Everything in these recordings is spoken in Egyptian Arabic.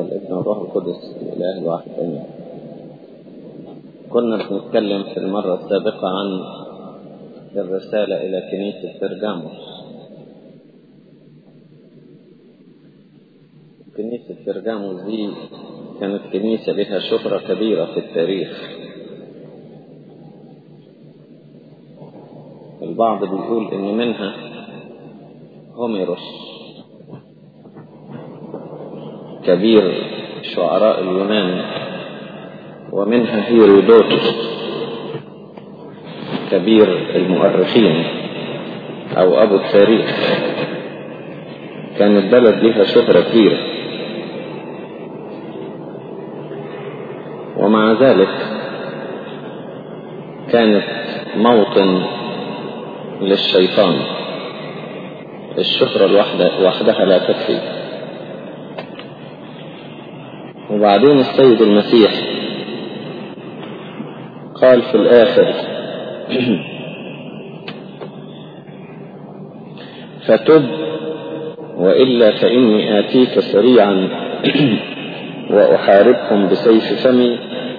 والابن والروح القدس الإله الواحد آمين. كنا بنتكلم في المرة السابقة عن الرسالة إلى كنيسة برجاموس. كنيسة برجاموس دي كانت كنيسة لها شهرة كبيرة في التاريخ. البعض بيقول إن منها هوميروس كبير شعراء اليونان ومنها هيرودوتوس كبير المؤرخين او ابو التاريخ كان البلد لها شهرة كبيرة ومع ذلك كانت موطن للشيطان الشهرة الوحدة وحدها لا تكفي وبعدين السيد المسيح قال في الآخر فتب وإلا فإني آتيك سريعا وأحاربكم بسيف فمي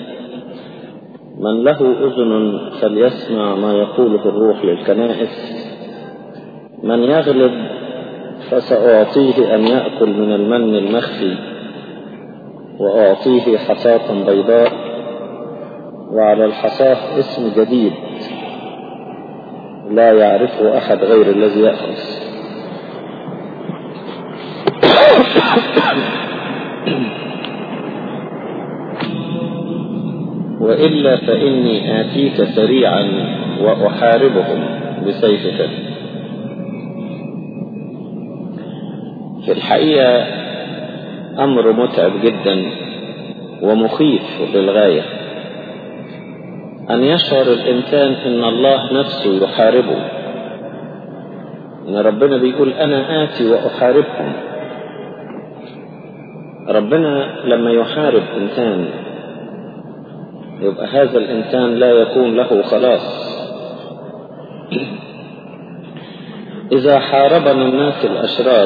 من له أذن فليسمع ما يقوله الروح للكنائس من يغلب فسأعطيه أن يأكل من المن المخفي وأعطيه حصاة بيضاء وعلى الحصاة اسم جديد لا يعرفه أحد غير الذي يأخذ وإلا فإني آتيك سريعا وأحاربهم بسيفك في الحقيقة أمر متعب جدا ومخيف للغاية أن يشعر الإنسان أن الله نفسه يحاربه أن ربنا بيقول أنا آتي وأحاربكم ربنا لما يحارب إنسان يبقى هذا الإنسان لا يكون له خلاص إذا حاربنا الناس الأشرار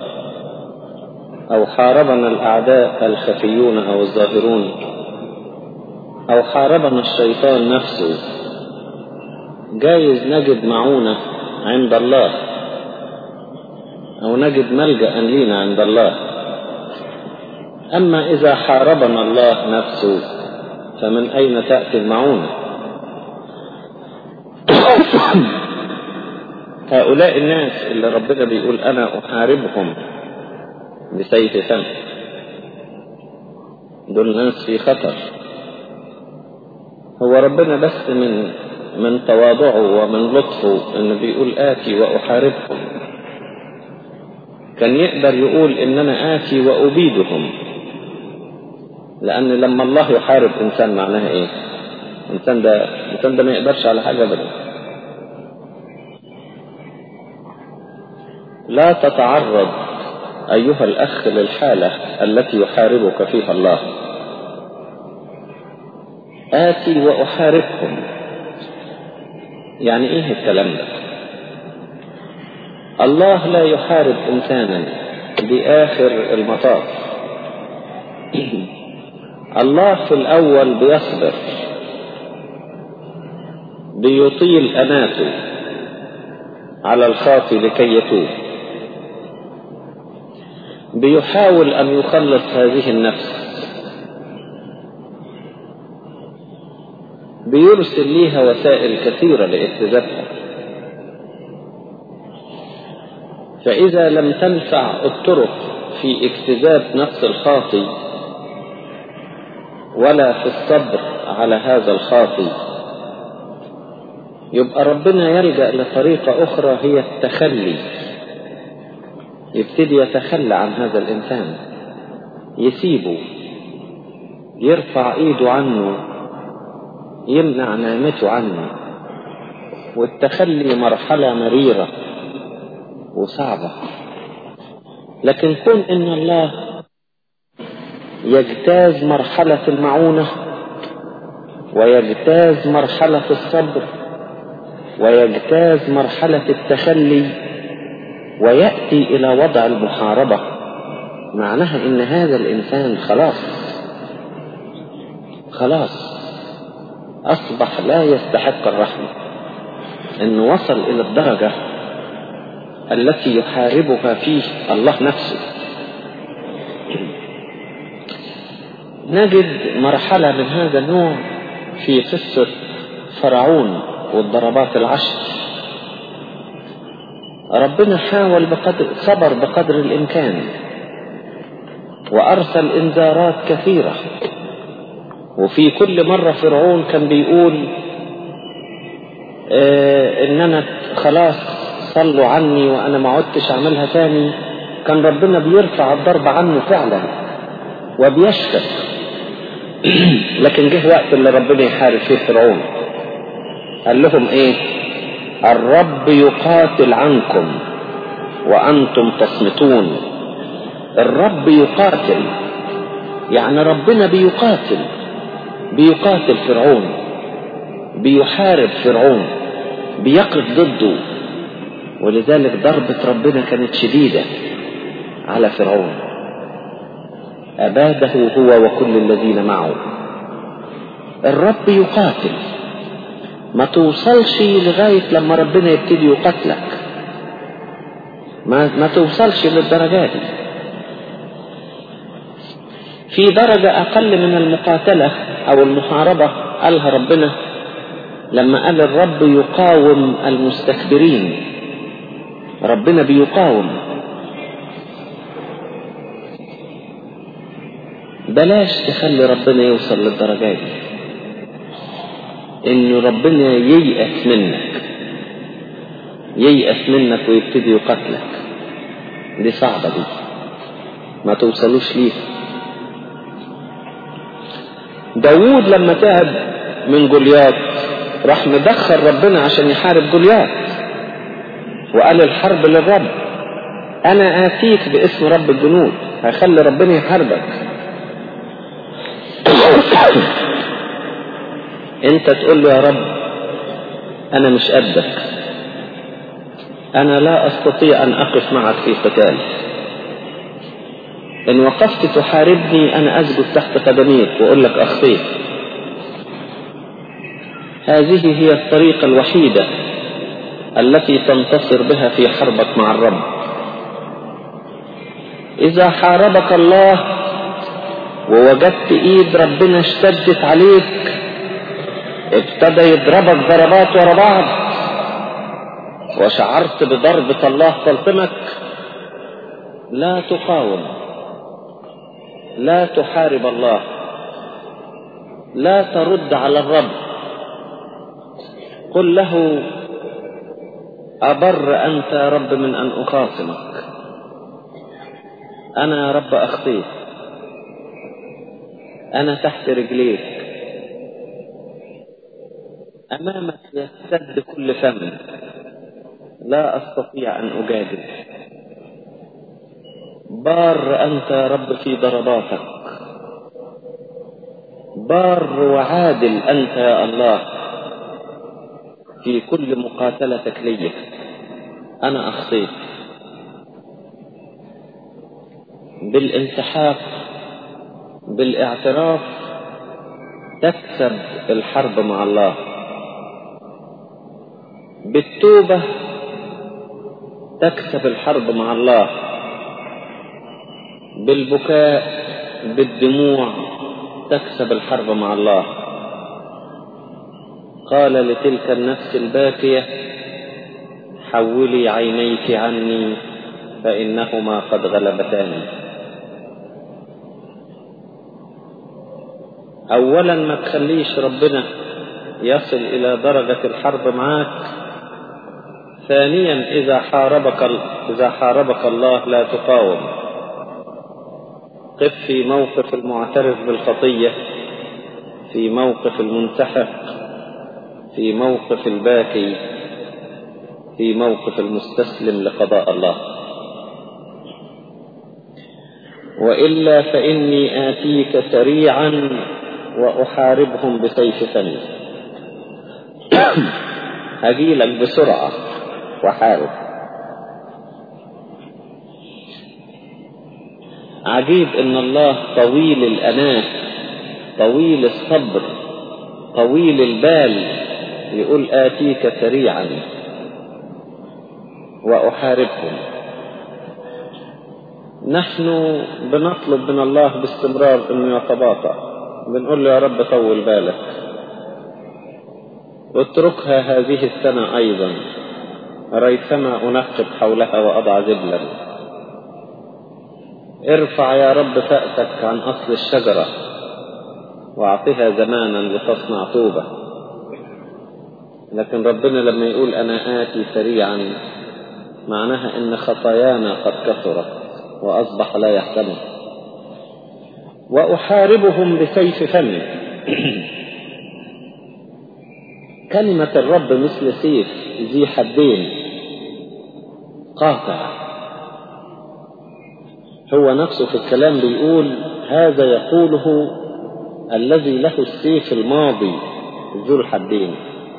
أو حاربنا الأعداء الخفيون أو الظاهرون أو حاربنا الشيطان نفسه جايز نجد معونة عند الله أو نجد ملجأ لينا عند الله أما إذا حاربنا الله نفسه فمن أين تأتي المعونة هؤلاء الناس اللي ربنا بيقول أنا أحاربهم بسيف فم دول ناس في خطر هو ربنا بس من من تواضعه ومن لطفه انه بيقول آتي وأحاربكم كان يقدر يقول ان انا آتي وأبيدهم لأن لما الله يحارب إنسان معناها إيه؟ إنسان ده إنسان ده ما يقدرش على حاجة أبدا. لا تتعرض أيها الأخ للحالة التي يحاربك فيها الله. آتي وأحاربكم. يعني إيه الكلام ده؟ الله لا يحارب إنسانا بآخر المطاف. الله في الأول بيصبر بيطيل أناته على الخاطي لكي يتوب بيحاول أن يخلص هذه النفس بيرسل ليها وسائل كثيرة لاجتذابها فإذا لم تنفع الطرق في اجتذاب نفس الخاطي ولا في الصبر على هذا الخاطي يبقى ربنا يلجأ لطريقة أخرى هي التخلي يبتدي يتخلى عن هذا الإنسان يسيبه يرفع إيده عنه يمنع نعمته عنه والتخلي مرحلة مريرة وصعبة لكن كون إن الله يجتاز مرحلة المعونة ويجتاز مرحلة الصبر ويجتاز مرحلة التخلي ويأتي إلى وضع المحاربة معناها ان هذا الانسان خلاص خلاص اصبح لا يستحق الرحمة انه وصل الى الدرجة التي يحاربها فيه الله نفسه نجد مرحلة من هذا النوع في قصة فرعون والضربات العشر ربنا حاول بقدر صبر بقدر الإمكان وأرسل إنذارات كثيرة وفي كل مرة فرعون كان بيقول آه إن أنا خلاص صلوا عني وأنا ما عدتش أعملها تاني كان ربنا بيرفع الضرب عنه فعلا وبيشفق لكن جه وقت اللي ربنا يحارب فيه فرعون قال لهم ايه الرب يقاتل عنكم وانتم تصمتون الرب يقاتل يعني ربنا بيقاتل بيقاتل فرعون بيحارب فرعون بيقف ضده ولذلك ضربة ربنا كانت شديدة على فرعون أباده هو وكل الذين معه الرب يقاتل ما توصلش لغاية لما ربنا يبتدي يقتلك ما, ما توصلش للدرجة دي في درجة أقل من المقاتلة أو المحاربة قالها ربنا لما قال الرب يقاوم المستكبرين ربنا بيقاوم بلاش تخلي ربنا يوصل للدرجة دي ان ربنا ييأس منك ييأس منك ويبتدي يقتلك دي صعبة دي ما توصلوش ليها داوود لما تعب من جوليات راح مدخل ربنا عشان يحارب جوليات وقال الحرب للرب انا اتيك باسم رب الجنود هخلي ربنا يحاربك انت تقول له يا رب انا مش قدك انا لا استطيع ان اقف معك في قتال ان وقفت تحاربني انا اسجد تحت قدميك واقول لك اخطيت هذه هي الطريقة الوحيدة التي تنتصر بها في حربك مع الرب اذا حاربك الله ووجدت ايد ربنا اشتدت عليك ابتدى يضربك ضربات ورا بعض وشعرت بضربة الله تلطمك لا تقاوم لا تحارب الله لا ترد على الرب قل له أبر أنت يا رب من أن أخاصمك أنا يا رب أخطيت أنا تحت رجليك أمامك يستد كل فم لا أستطيع أن أجادل بار أنت يا رب في ضرباتك بار وعادل أنت يا الله في كل مقاتلتك لي أنا أخطيت بالانسحاق بالاعتراف تكسب الحرب مع الله بالتوبة تكسب الحرب مع الله بالبكاء بالدموع تكسب الحرب مع الله قال لتلك النفس الباكية حولي عينيك عني فإنهما قد غلبتاني أولا ما تخليش ربنا يصل إلى درجة الحرب معاك ثانيا إذا حاربك إذا حاربك الله لا تقاوم قف في موقف المعترف بالخطية في موقف المنتحق في موقف الباكي في موقف المستسلم لقضاء الله وإلا فإني آتيك سريعا وأحاربهم بسيف فمي هجيلك بسرعة وحارب عجيب ان الله طويل الاناه طويل الصبر طويل البال يقول اتيك سريعا واحاربهم نحن بنطلب من الله باستمرار انه يتباطأ بنقول له يا رب طول بالك اتركها هذه السنة ايضا ريثما انقب حولها واضع زبلا ارفع يا رب فأسك عن اصل الشجرة واعطها زمانا لتصنع طوبة لكن ربنا لما يقول انا اتي سريعا معناها ان خطايانا قد كثرت وأصبح لا يحتمل وأحاربهم بسيف فمي كلمة الرب مثل سيف ذي حدين قاطع هو نفسه في الكلام بيقول هذا يقوله الذي له السيف الماضي ذو الحدين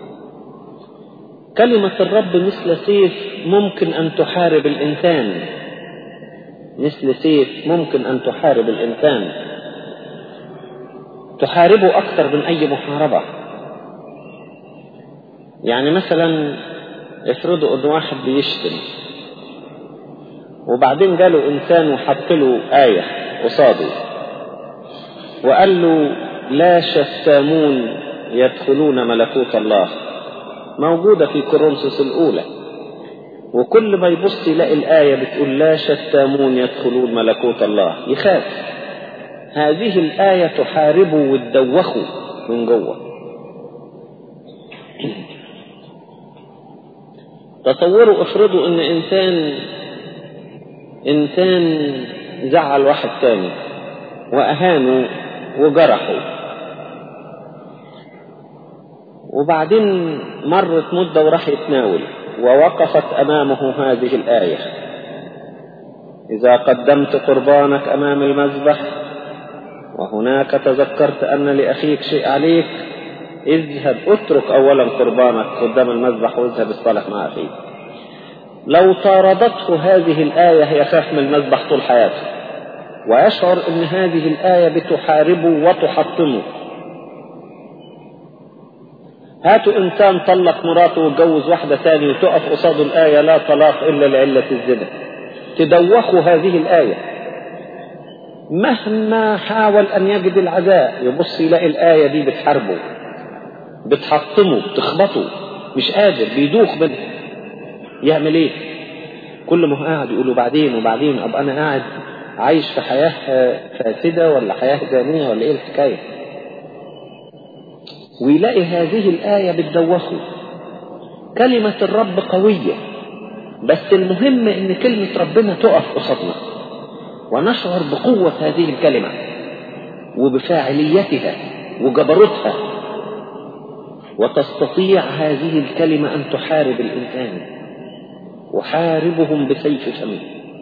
كلمة الرب مثل سيف ممكن أن تحارب الإنسان مثل سيف ممكن أن تحارب الإنسان تحاربه أكثر من أي محاربة يعني مثلا افرضوا أن واحد بيشتم وبعدين جاله إنسان وحط له آية قصاده وقال له لا شتامون يدخلون ملكوت الله موجودة في كورنثوس الأولى وكل ما يبص يلاقي الآية بتقول لا شتامون يدخلون ملكوت الله يخاف هذه الآية تحاربه وتدوخه من جوه تصوروا افرضوا ان انسان انسان زعل واحد تاني واهانه وجرحه وبعدين مرت مدة وراح يتناول ووقفت أمامه هذه الآية إذا قدمت قربانك أمام المذبح وهناك تذكرت أن لأخيك شيء عليك اذهب اترك أولا قربانك قدام المذبح واذهب الصالح مع أخيك لو طاردته هذه الآية يخاف من المذبح طول حياته ويشعر أن هذه الآية بتحاربه وتحطمه هاتوا إنسان طلق مراته واتجوز واحدة ثانية وتقف قصاد الآية لا طلاق إلا لعلة الزنا تدوخوا هذه الآية مهما حاول أن يجد العزاء يبص يلاقي الآية دي بتحاربه بتحطمه بتخبطه مش قادر بيدوخ منه يعمل ايه كل ما هو قاعد يقول له بعدين وبعدين ابقى انا قاعد عايش في حياة فاسدة ولا حياة زانية ولا ايه الحكاية ويلاقي هذه الآية بتدوخه كلمة الرب قوية بس المهم ان كلمة ربنا تقف قصادنا ونشعر بقوة هذه الكلمة وبفاعليتها وجبروتها وتستطيع هذه الكلمة أن تحارب الإنسان وحاربهم بسيف فمه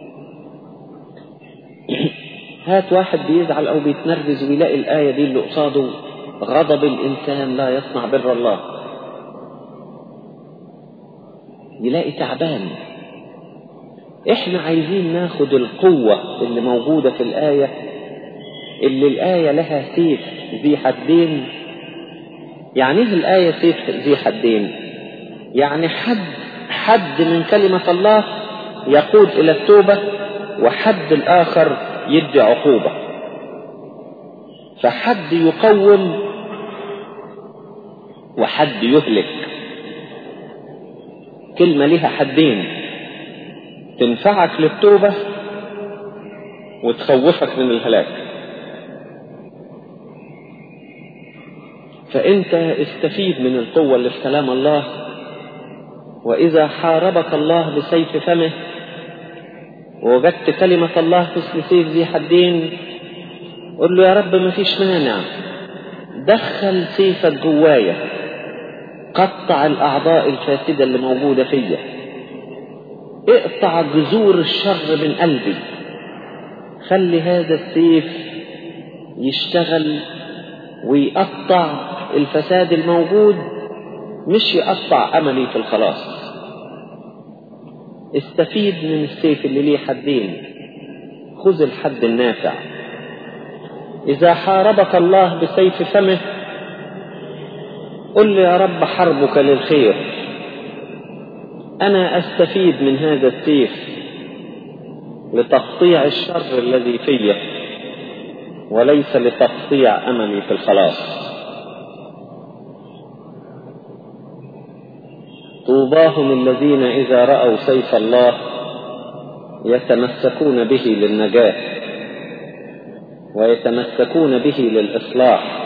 هات واحد بيزعل أو بيتنرفز ويلاقي الآية دي اللي قصاده غضب الإنسان لا يصنع بر الله يلاقي تعبان احنا عايزين ناخد القوة اللي موجودة في الآية اللي الآية لها سيف ذي حدين يعني ايه الآية سيف ذي حدين يعني حد حد من كلمة الله يقود إلى التوبة وحد الآخر يدي عقوبة فحد يقوم وحد يهلك كلمة لها حدين تنفعك للتوبة وتخوفك من الهلاك فأنت استفيد من القوة اللي في كلام الله وإذا حاربك الله بسيف فمه ووجدت كلمة الله مثل سيف ذي حدين قل له يا رب ما فيش مانع دخل سيفك جوايا قطع الأعضاء الفاسدة اللي موجودة فيا اقطع جذور الشر من قلبي خلي هذا السيف يشتغل ويقطع الفساد الموجود مش يقطع أملي في الخلاص استفيد من السيف اللي ليه حدين خذ الحد النافع إذا حاربك الله بسيف فمه قل لي يا رب حربك للخير أنا أستفيد من هذا السيف لتقطيع الشر الذي فيه وليس لتقطيع أملي في الخلاص طوباهم الذين إذا رأوا سيف الله يتمسكون به للنجاة ويتمسكون به للإصلاح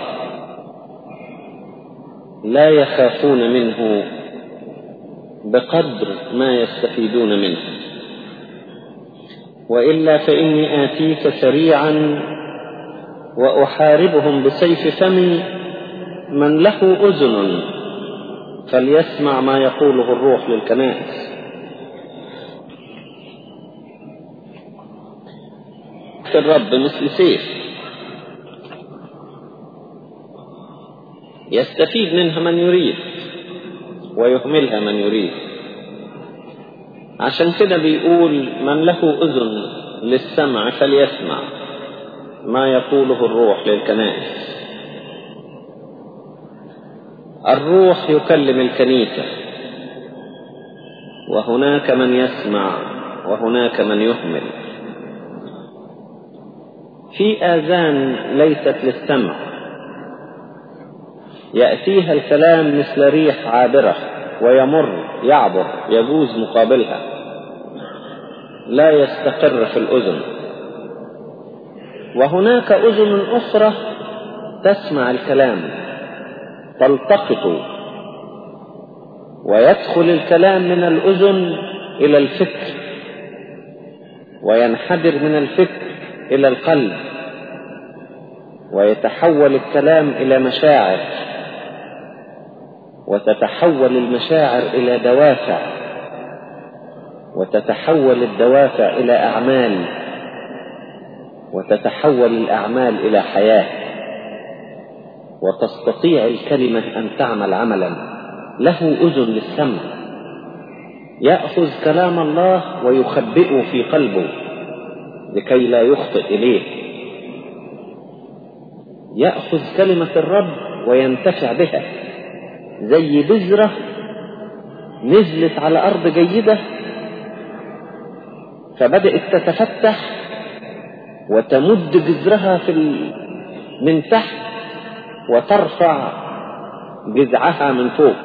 لا يخافون منه بقدر ما يستفيدون منه وإلا فإني آتيك سريعا وأحاربهم بسيف فمي من له أذن فليسمع ما يقوله الروح للكنائس الرب مثل سيف يستفيد منها من يريد ويهملها من يريد عشان كده بيقول من له أذن للسمع فليسمع ما يقوله الروح للكنائس الروح يكلم الكنيسة وهناك من يسمع وهناك من يهمل في آذان ليست للسمع يأتيها الكلام مثل ريح عابرة ويمر يعبر يجوز مقابلها لا يستقر في الأذن وهناك أذن أخرى تسمع الكلام تلتقط ويدخل الكلام من الأذن إلى الفكر وينحدر من الفكر إلى القلب ويتحول الكلام إلى مشاعر وتتحول المشاعر إلى دوافع وتتحول الدوافع إلى أعمال وتتحول الأعمال إلى حياة وتستطيع الكلمة أن تعمل عملا له أذن للسمع يأخذ كلام الله ويخبئه في قلبه لكي لا يخطئ إليه يأخذ كلمة الرب وينتفع بها زي بذرة نزلت على أرض جيدة فبدأت تتفتح وتمد جذرها في ال... من تحت وترفع جذعها من فوق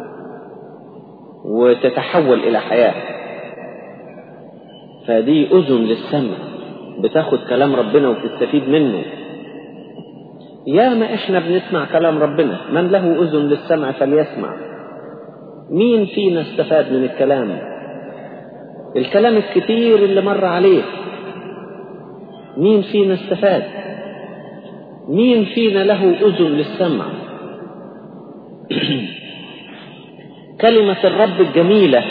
وتتحول إلى حياة فدي أذن للسمع بتاخد كلام ربنا وتستفيد منه ياما احنا بنسمع كلام ربنا من له اذن للسمع فليسمع مين فينا استفاد من الكلام الكلام الكتير اللي مر عليه مين فينا استفاد مين فينا له اذن للسمع كلمة الرب الجميلة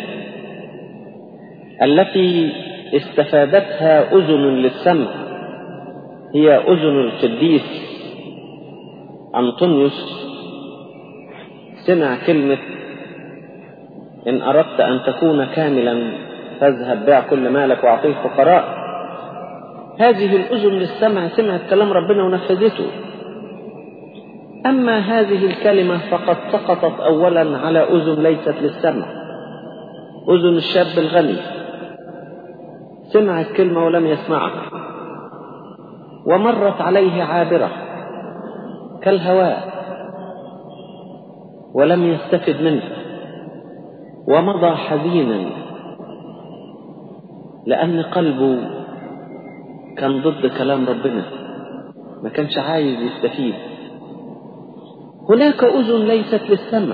التي استفادتها أذن للسمع هي أذن القديس أنطونيوس سمع كلمة إن أردت أن تكون كاملا فاذهب بيع كل مالك وأعطيه الفقراء هذه الأذن للسمع سمعت كلام ربنا ونفذته أما هذه الكلمة فقد سقطت أولا على أذن ليست للسمع أذن الشاب الغني سمع الكلمة ولم يسمعها ومرت عليه عابرة كالهواء ولم يستفد منها ومضى حزينا لأن قلبه كان ضد كلام ربنا ما كانش عايز يستفيد هناك أذن ليست للسمع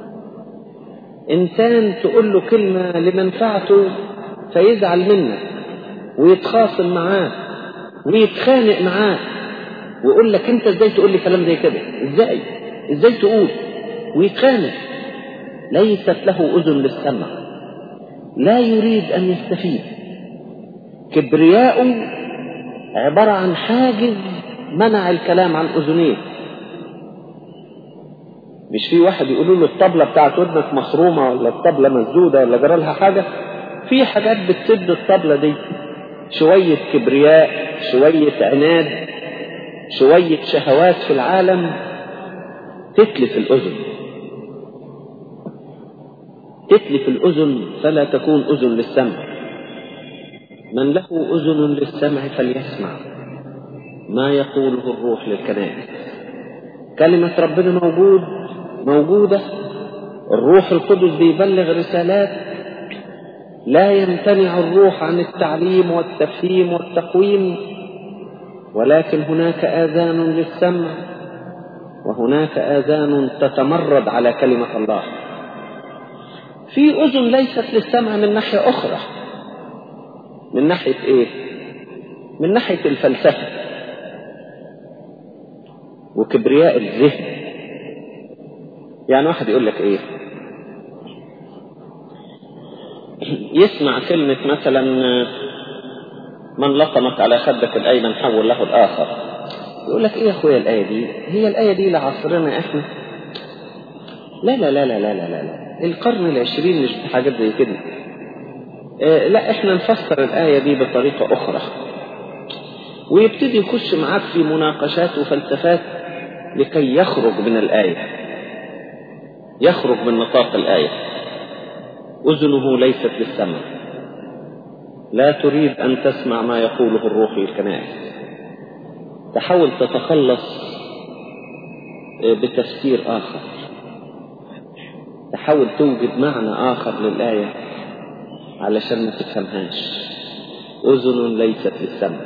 إنسان تقول له كلمة لمنفعته فيزعل منك ويتخاصم معاه ويتخانق معاه ويقول لك انت ازاي تقول لي كلام زي كده ازاي ازاي تقول ويتخانق ليست له اذن للسمع لا يريد ان يستفيد كبرياءه عبارة عن حاجز منع الكلام عن اذنيه مش في واحد يقولوا له الطبلة بتاعت ودنك مخرومة ولا الطبلة مسدودة ولا جرى لها حاجة في حاجات بتسد الطبلة دي شوية كبرياء شوية عناد شوية شهوات في العالم تتلف الأذن تتلف الأذن فلا تكون أذن للسمع من له أذن للسمع فليسمع ما يقوله الروح للكنائس كلمة ربنا موجود موجودة الروح القدس بيبلغ رسالات لا يمتنع الروح عن التعليم والتفهيم والتقويم ولكن هناك آذان للسمع وهناك آذان تتمرد على كلمة الله في أذن ليست للسمع من ناحية أخرى من ناحية إيه؟ من ناحية الفلسفة وكبرياء الذهن يعني واحد يقول لك إيه؟ يسمع كلمة مثلا من لطمك على خدك الأيمن حول له الآخر يقول لك إيه يا أخويا الآية دي هي الآية دي لعصرنا إحنا لا لا لا لا لا لا لا, لا. القرن العشرين مش حاجات زي كده آه لا إحنا نفسر الآية دي بطريقة أخرى ويبتدي يخش معاك في مناقشات وفلسفات لكي يخرج من الآية يخرج من نطاق الآية أذنه ليست للسمع لا تريد أن تسمع ما يقوله الروح للكنائس تحاول تتخلص بتفسير آخر تحاول توجد معنى آخر للآية علشان ما تفهمهاش أذن ليست للسمع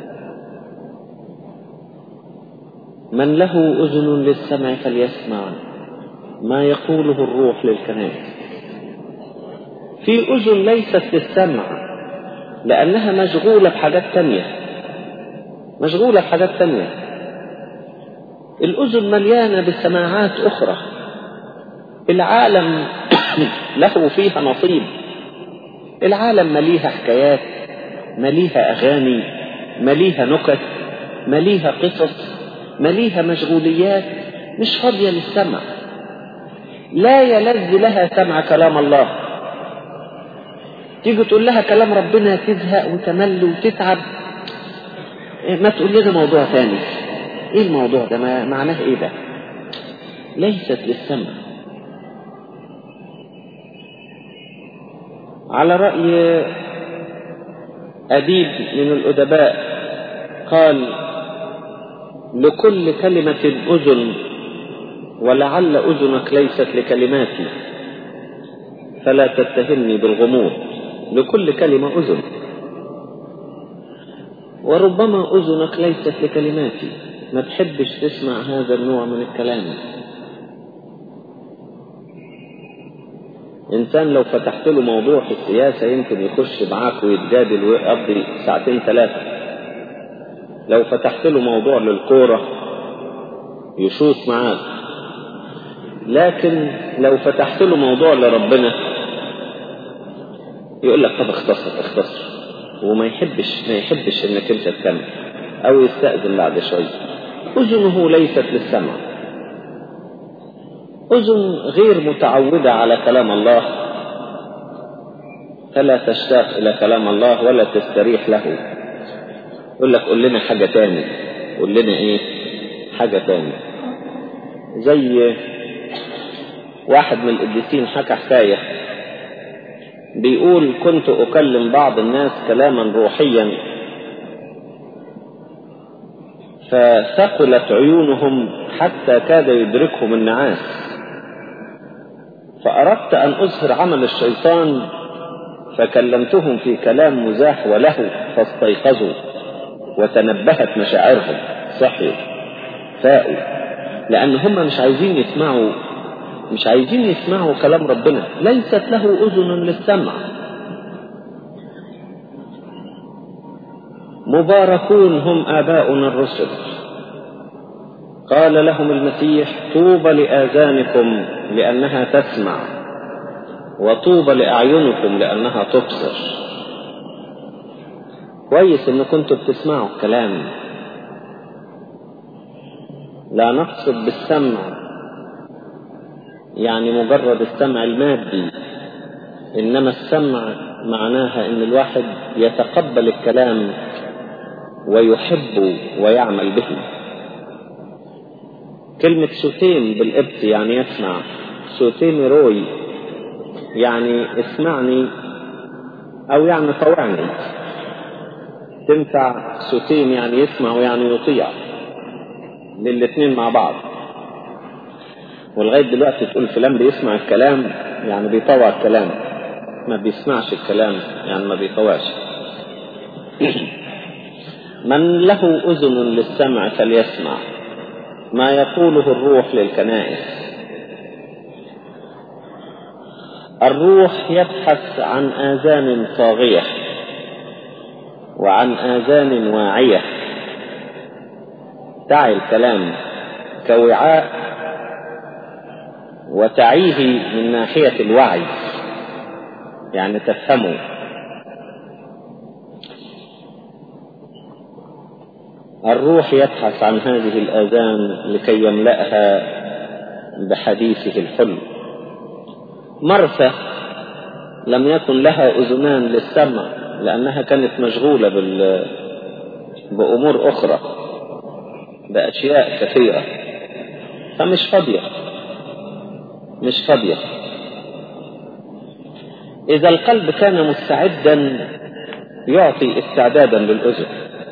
من له أذن للسمع فليسمع ما يقوله الروح للكنائس في أذن ليست للسمع لأنها مشغولة بحاجات تانية مشغولة بحاجات تانية الأذن مليانة بسماعات أخرى العالم له فيها نصيب العالم مليها حكايات مليها أغاني مليها نكت مليها قصص مليها مشغوليات مش فاضية للسمع لا يلذ لها سمع كلام الله تيجي تقول لها كلام ربنا تزهق وتمل وتتعب ما تقول لنا موضوع ثاني ايه الموضوع ده ما معناه ايه ده ليست للسمع على رأي أديب من الأدباء قال لكل كلمة أذن ولعل أذنك ليست لكلماتي فلا تتهمني بالغموض لكل كلمة أذن وربما أذنك ليست لكلماتي ما تحبش تسمع هذا النوع من الكلام إنسان لو فتحت له موضوع في السياسة يمكن يخش معاك ويتجادل ويقضي ساعتين ثلاثة لو فتحت له موضوع للكورة يشوط معاك لكن لو فتحت له موضوع لربنا يقول لك طب اختصر اختصر وما يحبش ما يحبش انك انت تكمل او يستأذن بعد شوية اذنه ليست للسمع اذن غير متعودة على كلام الله فلا تشتاق الى كلام الله ولا تستريح له يقول لك قول لنا حاجة تاني قول لنا ايه حاجة تاني زي واحد من القديسين حكى حكايه بيقول كنت أكلم بعض الناس كلاما روحيا فثقلت عيونهم حتى كاد يدركهم النعاس فأردت أن أظهر عمل الشيطان فكلمتهم في كلام مزاح وله فاستيقظوا وتنبهت مشاعرهم صحيوا فاقوا لأن هم مش عايزين يسمعوا مش عايزين يسمعوا كلام ربنا ليست له أذن للسمع مباركون هم آباؤنا الرسل قال لهم المسيح طوبى لآذانكم لأنها تسمع وطوبى لأعينكم لأنها تبصر كويس إن كنتوا بتسمعوا الكلام لا نقصد بالسمع يعني مجرد السمع المادي إنما السمع معناها إن الواحد يتقبل الكلام ويحب ويعمل به كلمة سوتين بالإبت يعني يسمع سوتين روي يعني اسمعني أو يعني طوعني تنفع سوتين يعني يسمع ويعني يطيع للاثنين مع بعض ولغاية دلوقتي تقول فلان بيسمع الكلام يعني بيطوع الكلام ما بيسمعش الكلام يعني ما بيطوعش من له أذن للسمع فليسمع ما يقوله الروح للكنائس الروح يبحث عن آذان طاغية وعن آذان واعية تعي الكلام كوعاء وتعيه من ناحية الوعي يعني تفهمه الروح يبحث عن هذه الآذان لكي يملأها بحديثه الحلو مرثى لم يكن لها أذنان للسمع لأنها كانت مشغولة بال... بأمور أخرى بأشياء كثيرة فمش فاضية مش فاضية إذا القلب كان مستعدا يعطي استعدادا للأذن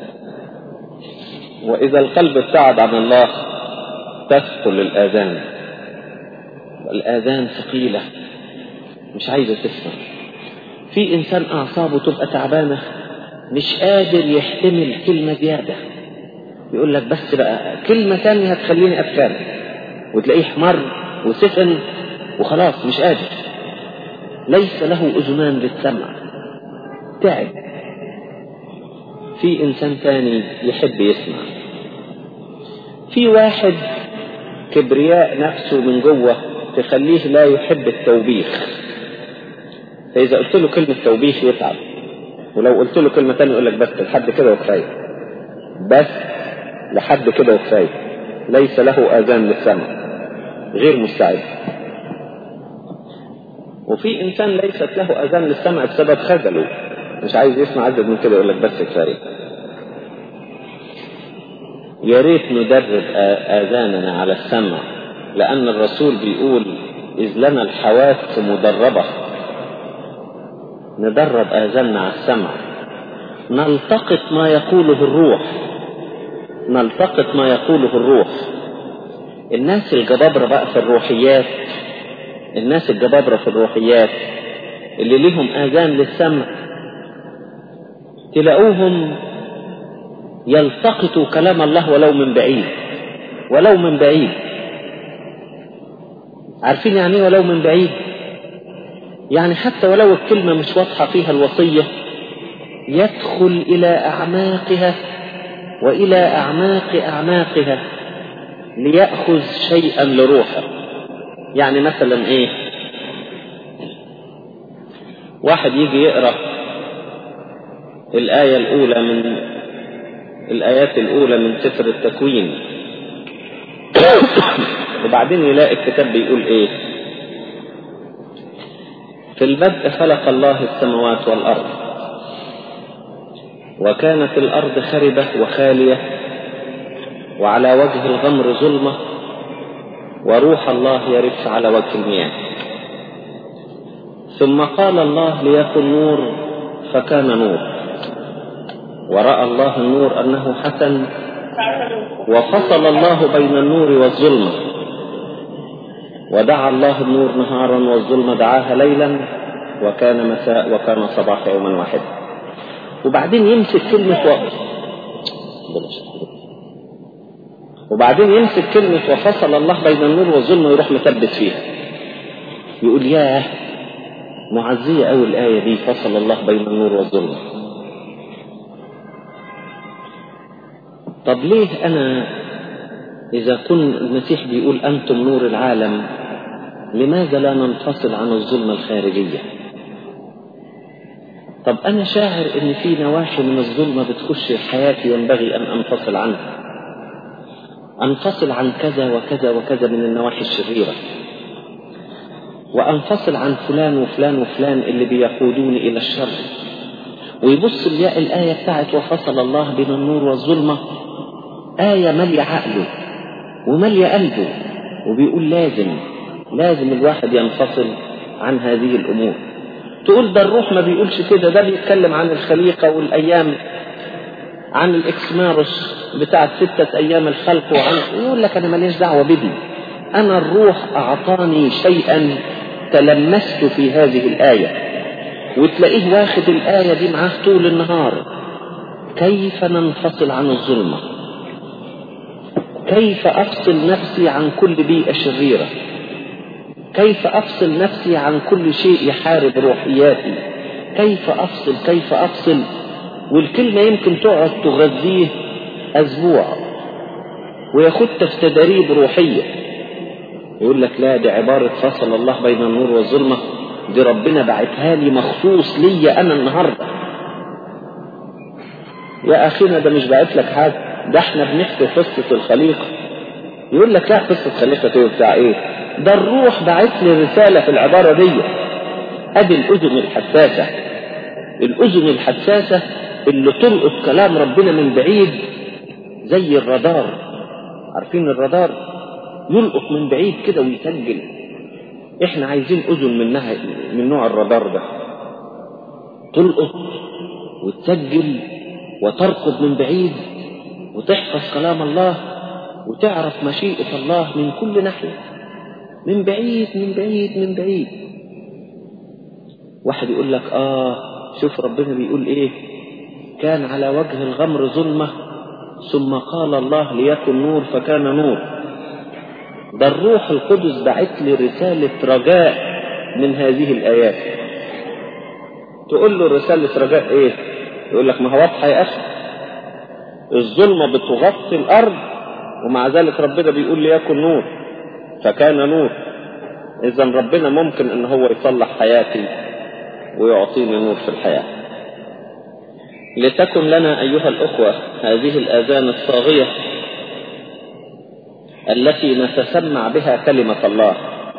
وإذا القلب ابتعد عن الله تثقل الآذان الآذان ثقيلة مش عايزة تسمع في إنسان أعصابه تبقى تعبانة مش قادر يحتمل كلمة زيادة يقول لك بس بقى كلمة ثانية هتخليني أتكلم وتلاقيه حمر وسخن وخلاص مش قادر ليس له أذنان للسمع تعب في إنسان ثاني يحب يسمع في واحد كبرياء نفسه من جوه تخليه لا يحب التوبيخ فإذا قلت له كلمة توبيخ يتعب ولو قلت له كلمة تانية يقول لك بس لحد كده وكفاية بس لحد كده وكفاية ليس له آذان للسمع غير مستعد وفي إنسان ليست له آذان للسمع بسبب خجله مش عايز يسمع أزيد من كده يقول لك بس كفاية يا ريت ندرب آذاننا على السمع لأن الرسول بيقول إذ لنا الحواس مدربة ندرب آذاننا على السمع نلتقط ما يقوله الروح نلتقط ما يقوله الروح الناس الجبابرة بقى في الروحيات الناس الجبابرة في الروحيات اللي ليهم آذان للسمع تلاقوهم يلتقطوا كلام الله ولو من بعيد ولو من بعيد عارفين يعني ايه ولو من بعيد يعني حتى ولو الكلمة مش واضحة فيها الوصية يدخل إلى أعماقها وإلى أعماق أعماقها ليأخذ شيئا لروحه يعني مثلا إيه واحد يجي يقرأ الآية الأولى من الآيات الأولى من سفر التكوين وبعدين يلاقي الكتاب بيقول إيه في البدء خلق الله السماوات والأرض وكانت الأرض خربة وخالية وعلى وجه الغمر ظلمة وروح الله يرف على وجه المياه ثم قال الله ليكن نور فكان نور ورأى الله النور أنه حسن وفصل الله بين النور والظلمة ودعا الله النور نهارا والظلمة دعاها ليلا وكان مساء وكان صباح يوما واحدا وبعدين يمسك كلمة و... وبعدين يمسك كلمة وفصل الله بين النور والظلمة ويروح مثبت فيها يقول ياه معزية أوي الآية دي فصل الله بين النور والظلمة طب ليه أنا إذا كن المسيح بيقول أنتم نور العالم لماذا لا ننفصل عن الظلمة الخارجية طب أنا شاعر إن في نواحي من الظلمة بتخش حياتي ينبغي أن أنفصل عنها أنفصل عن كذا وكذا وكذا من النواحي الشريرة وأنفصل عن فلان وفلان وفلان اللي بيقودوني إلى الشر ويبص لياء الآية بتاعت وفصل الله بين النور والظلمة آية مالية عقله ومالية قلبه وبيقول لازم لازم الواحد ينفصل عن هذه الأمور تقول ده الروح ما بيقولش كده ده بيتكلم عن الخليقة والأيام عن الإكسماروس بتاعت ستة أيام الخلق وعن يقول لك أنا ماليش دعوة بدي أنا الروح أعطاني شيئا تلمست في هذه الآية وتلاقيه واخد الآية دي معاه طول النهار كيف ننفصل عن الظلمة كيف أفصل نفسي عن كل بيئة شريرة كيف أفصل نفسي عن كل شيء يحارب روحياتي كيف أفصل كيف أفصل والكلمة يمكن تقعد تغذيه أسبوع وياخدها في تدريب روحية يقول لك لا دي عبارة فصل الله بين النور والظلمة دي ربنا بعتها لي مخصوص ليا أنا النهاردة يا أخينا ده مش بعت لك حاجة ده احنا بنحكي قصة الخليقة يقول لك لا قصة خليقة ايه بتاع ايه ده الروح بعت لي رسالة في العبارة دي ادي الأذن الحساسة الأذن الحساسة اللي تلقط كلام ربنا من بعيد زي الرادار عارفين الرادار يلقط من بعيد كده ويسجل احنا عايزين اذن منها من نوع الرادار ده تلقط وتسجل وترقب من بعيد وتحفظ كلام الله وتعرف مشيئة الله من كل ناحية من بعيد من بعيد من بعيد واحد يقول لك اه شوف ربنا بيقول ايه كان على وجه الغمر ظلمة ثم قال الله ليكن نور فكان نور ده الروح القدس بعت لي رسالة رجاء من هذه الآيات تقول له رسالة رجاء ايه يقول لك ما هو واضحة يا أخي الظلمة بتغطي الأرض ومع ذلك ربنا بيقول ليكن نور فكان نور إذا ربنا ممكن إن هو يصلح حياتي ويعطيني نور في الحياة لتكن لنا أيها الأخوة هذه الآذان الصاغية التي نتسمع بها كلمة الله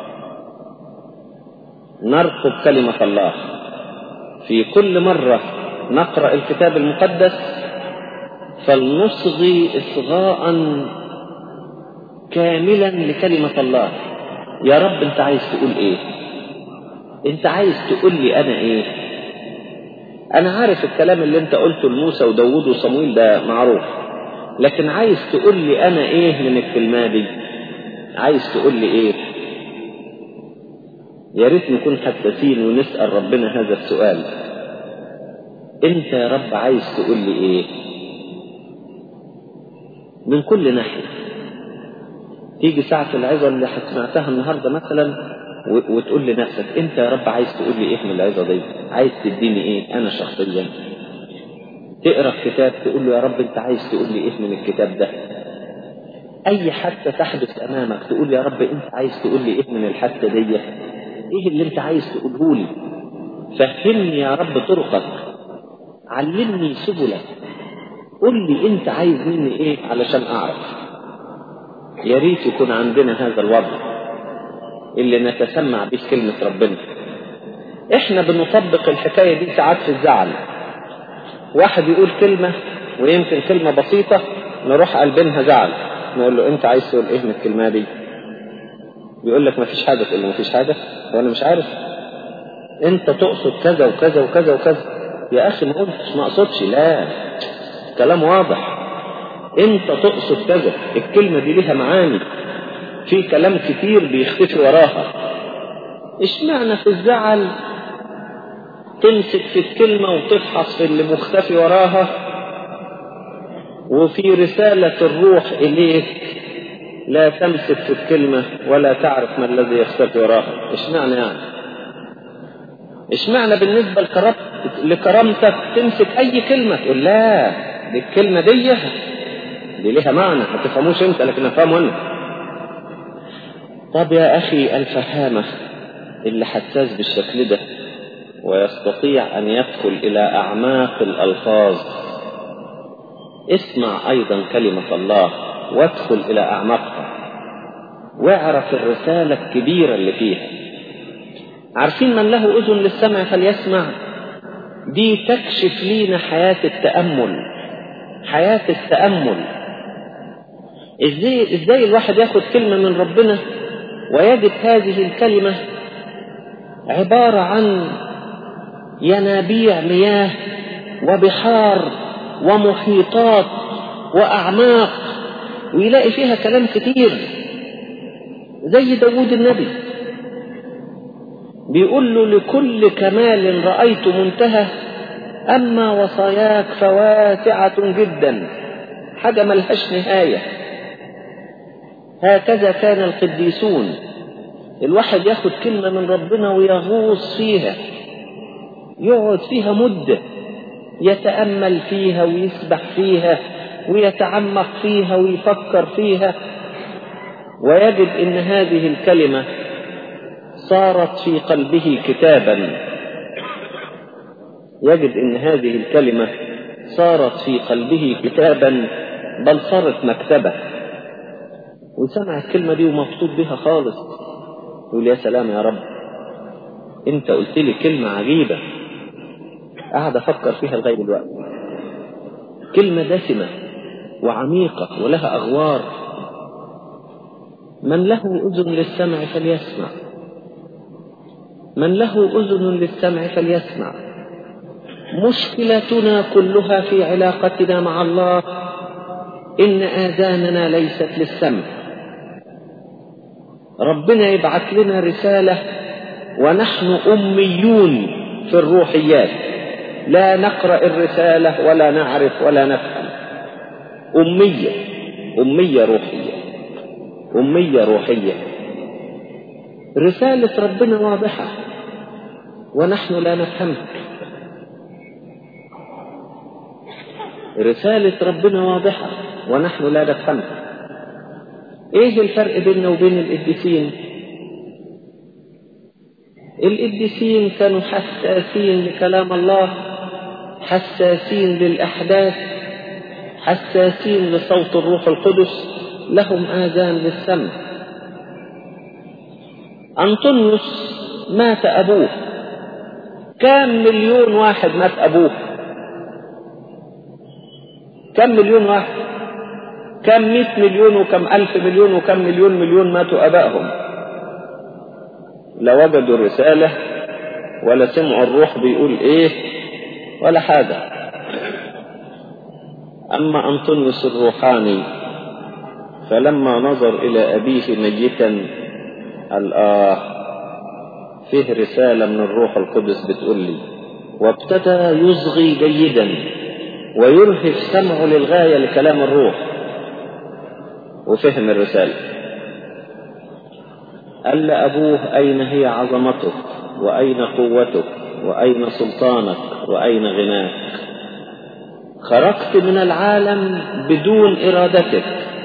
نرقب كلمة الله في كل مرة نقرأ الكتاب المقدس فلنصغي إصغاء كاملا لكلمة الله يا رب أنت عايز تقول إيه أنت عايز تقول لي أنا إيه أنا عارف الكلام اللي أنت قلته لموسى وداود وصمويل ده معروف لكن عايز تقول لي أنا إيه من الكلمة دي عايز تقول لي إيه يا ريت نكون حساسين ونسأل ربنا هذا السؤال أنت يا رب عايز تقول لي إيه من كل ناحية تيجي ساعة العظة اللي سمعتها النهاردة مثلا وتقول لنفسك انت يا رب عايز تقول لي ايه من العظة دي عايز تديني ايه انا شخصيا تقرا الكتاب تقول له يا رب انت عايز تقول لي ايه من الكتاب ده اي حادثة تحدث امامك تقول يا رب انت عايز تقول لي ايه من الحادثة دي ايه اللي انت عايز تقوله لي فهمني يا رب طرقك علمني سبلك قل لي انت عايز مني ايه علشان اعرف يا ريت يكون عندنا هذا الوضع اللي نتسمع به كلمة ربنا احنا بنطبق الحكاية دي ساعات في الزعل واحد يقول كلمة ويمكن كلمة بسيطة نروح قلبينها زعل نقول له انت عايز تقول ايه من الكلمة دي بيقول لك ما فيش حاجة تقول له ما فيش حاجة وانا مش عارف انت تقصد كذا وكذا وكذا وكذا يا اخي ما قلتش ما اقصدش لا كلام واضح انت تقصد كذا الكلمة دي ليها معاني في كلام كتير بيختفي وراها اشمعنى في الزعل تمسك في الكلمة وتفحص في اللي مختفي وراها وفي رسالة الروح إليك لا تمسك في الكلمة ولا تعرف ما الذي يختفي وراها اشمعنى يعني اشمعنى بالنسبة لكرم... لكرامتك تمسك أي كلمة تقول لا دي الكلمة دي دي ليها معنى ما تفهموش انت لكن افهمه انا طب يا اخي الفهامة اللي حساس بالشكل ده ويستطيع ان يدخل الى اعماق الالفاظ اسمع ايضا كلمة الله وادخل الى اعماقها واعرف الرسالة الكبيرة اللي فيها عارفين من له اذن للسمع فليسمع دي تكشف لينا حياة التأمل حياة التأمل ازاي ازاي الواحد ياخد كلمة من ربنا ويجد هذه الكلمة عبارة عن ينابيع مياه وبحار ومحيطات وأعماق ويلاقي فيها كلام كتير زي داود النبي بيقول له لكل كمال رأيت منتهى أما وصاياك فواسعة جدا حاجة ملهاش نهاية هكذا كان القديسون الواحد ياخد كلمة من ربنا ويغوص فيها يقعد فيها مدة يتأمل فيها ويسبح فيها ويتعمق فيها ويفكر فيها ويجد ان هذه الكلمة صارت في قلبه كتابا يجد ان هذه الكلمة صارت في قلبه كتابا بل صارت مكتبة وسمع الكلمة دي ومبسوط بها خالص يقول يا سلام يا رب انت قلت لي كلمة عجيبة قاعد افكر فيها لغاية دلوقتي كلمة دسمة وعميقة ولها أغوار من له أذن للسمع فليسمع من له أذن للسمع فليسمع مشكلتنا كلها في علاقتنا مع الله إن آذاننا ليست للسمع ربنا يبعث لنا رسالة ونحن أميون في الروحيات لا نقرأ الرسالة ولا نعرف ولا نفهم أمية أمية روحية أمية روحية رسالة ربنا واضحة ونحن لا نفهمها رسالة ربنا واضحة ونحن لا نفهمها ايه الفرق بيننا وبين القديسين القديسين كانوا حساسين لكلام الله حساسين للأحداث حساسين لصوت الروح القدس لهم آذان للسمع أنطونيوس مات أبوه كم مليون واحد مات أبوه كم مليون واحد كم مئة مليون وكم ألف مليون وكم مليون مليون ماتوا أبائهم لا وجدوا الرسالة ولا سمعوا الروح بيقول إيه ولا حاجة أما أنطونيوس الروحاني فلما نظر إلى أبيه ميتا قال آه فيه رسالة من الروح القدس بتقول لي وابتدى يصغي جيدا ويرهف سمعه للغاية لكلام الروح وفهم الرسالة قال لأبوه أين هي عظمتك وأين قوتك وأين سلطانك وأين غناك خرجت من العالم بدون إرادتك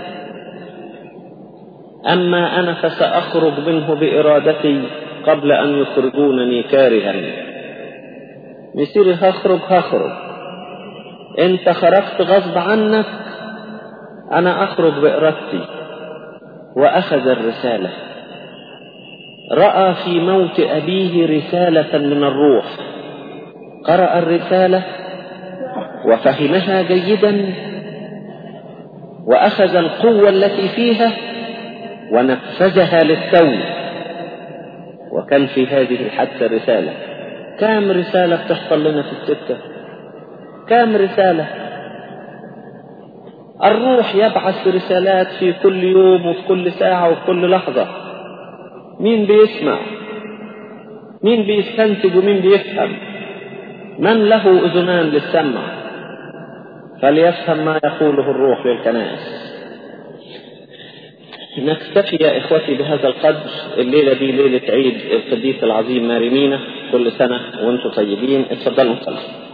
أما أنا فسأخرج منه بإرادتي قبل أن يخرجونني كارها مسيري هخرج هخرج انت خرجت غصب عنك انا اخرج بارادتي واخذ الرساله راى في موت ابيه رساله من الروح قرا الرساله وفهمها جيدا واخذ القوه التي فيها ونفذها للتو وكان في هذه الحادثه رساله كام رساله بتحصل لنا في السكه كام رسالة الروح يبعث رسالات في كل يوم وفي كل ساعة وفي كل لحظة مين بيسمع مين بيستنتج ومين بيفهم من له أذنان للسمع فليفهم ما يقوله الروح للكنائس نكتفي يا إخوتي بهذا القدر الليلة دي ليلة عيد القديس العظيم ماريمينا كل سنة وانتم طيبين اتفضلوا صلوا